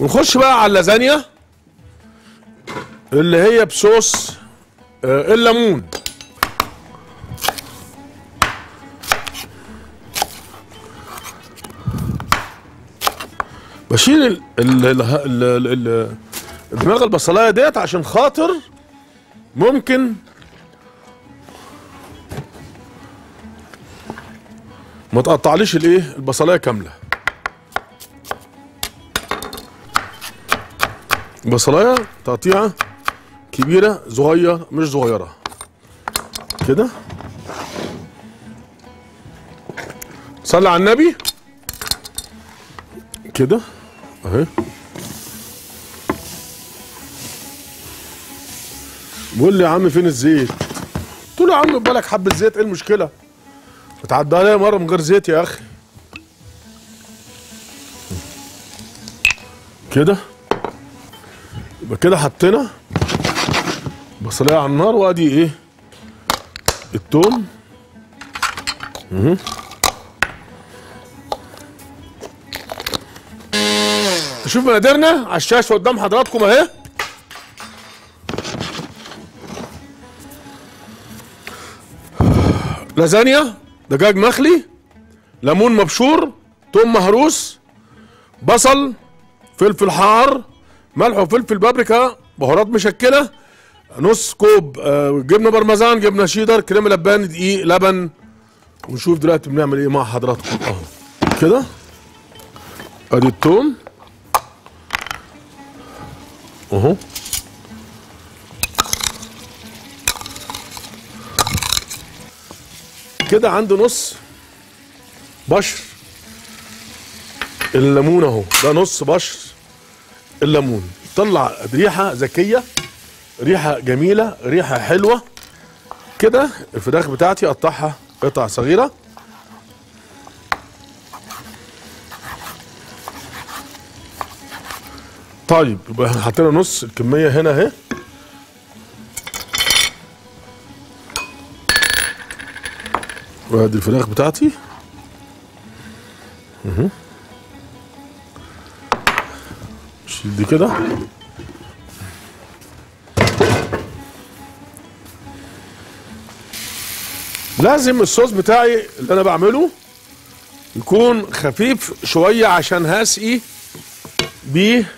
ونخش بقى على اللازانيا اللي هي بصوص آه، الليمون بشيل ال- ال- ال- ال- ال- ال- دماغ البصلايه ديت عشان خاطر ممكن ما تقطعليش الايه البصلايه كامله بصلايه تقطيعه كبيره صغيره مش صغيره كده صلي على النبي كده اهي بيقول لي يا عم فين الزيت قلت له يا عم بالك حبه زيت ايه المشكله اتعدى عليا مره من غير زيت يا اخي كده يبقى كده حطينا بصلايه على النار وادي ايه التوم مهم. شوف مقاديرنا على الشاشه قدام حضراتكم اهي لازانيا دجاج مخلي ليمون مبشور توم مهروس بصل فلفل حار ملح وفلفل بابريكا بهارات مشكله نص كوب آه، جبنه بارميزان جبنه شيدر كريمه لبان دقيق لبن ونشوف دلوقتي بنعمل ايه مع حضراتكم اهو كده ادي التوم اهو كده عنده نص بشر الليمون اهو ده نص بشر الليمون طلع ريحه ذكيه ريحه جميله ريحه حلوه كده الفراخ بتاعتي اقطعها قطع صغيره طيب يبقى احنا حطينا نص الكميه هنا اهي وادي الفراخ بتاعتي اهو شيل دي كده لازم الصوص بتاعي اللي انا بعمله يكون خفيف شويه عشان هسقي بيه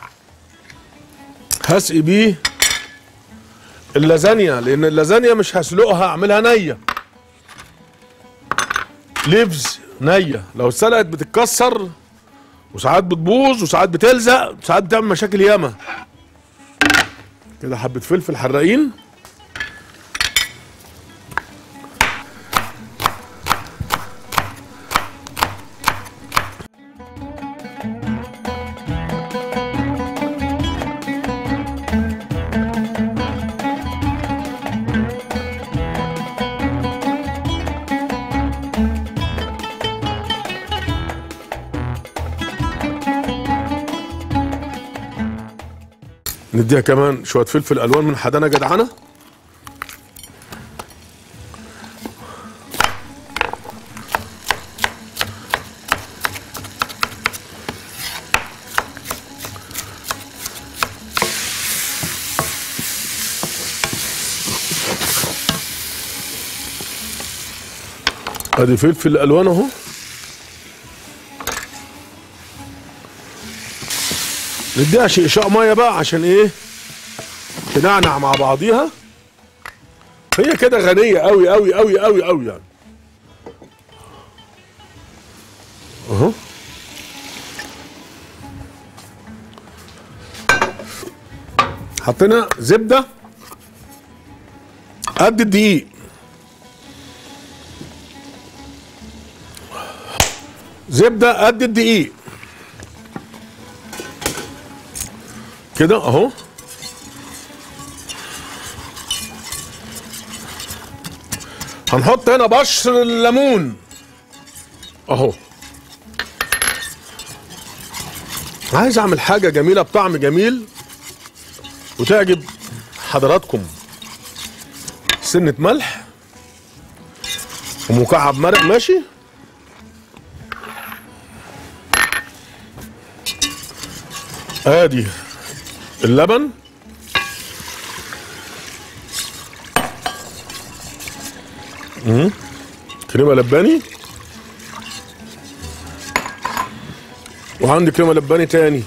هسقي بيه اللازانيا لان اللازانيا مش هسلقها اعملها نيه ليفز نيه لو اتسلقت بتتكسر وساعات بتبوظ وساعات بتلزق وساعات بتعمل مشاكل ياما كده حبه فلفل حراقين نديها كمان شويه فلفل الوان من حدانا جدعانه ادي فلفل الوان اهو نديها شقشاق ميه بقى عشان ايه تنعنع مع بعضيها هي كده غنيه قوي قوي قوي قوي قوي يعني اهو حطينا زبده قد الدقيق زبده قد الدقيق كده اهو هنحط هنا بشر الليمون اهو عايز اعمل حاجه جميله بطعم جميل وتعجب حضراتكم سنه ملح ومكعب مرق ماشي ادي اللبن مم. كريمه لباني وعندي كريمه لباني تاني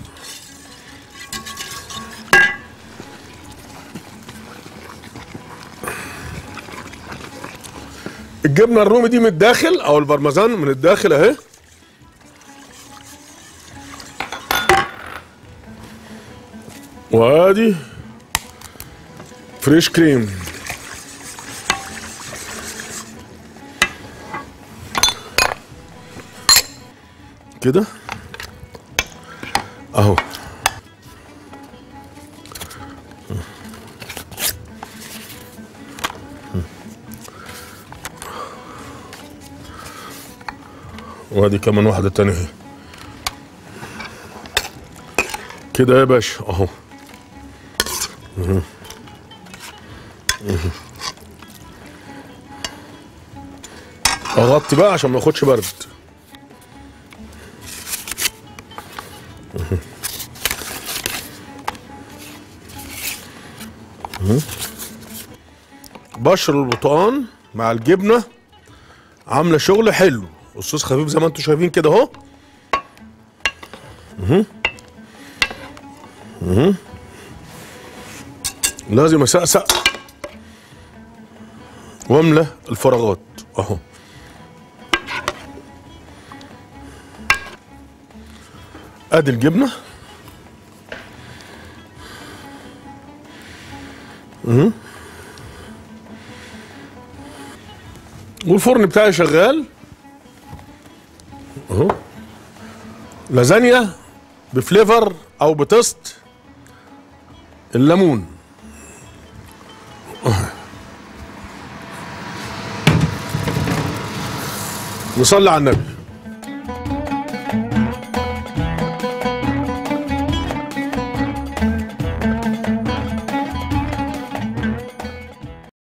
الجبنه الرومي دي من الداخل او البرمجان من الداخل اهي وادي فريش كريم كده اهو وادي كمان واحدة تانية اهي كده يا باشا اهو مهم. مهم. اغطي بقى عشان ما ياخدش برد مهم. مهم. بشر البرتقال مع الجبنه عامله شغل حلو الصوص خفيف زي ما انتم شايفين كده اهو مهم. مهم. لازم اسقسق واملى الفراغات اهو ادي الجبنه مهم. والفرن بتاعي شغال اهو لازانيا بفليفر او بتست الليمون نصلي على النبي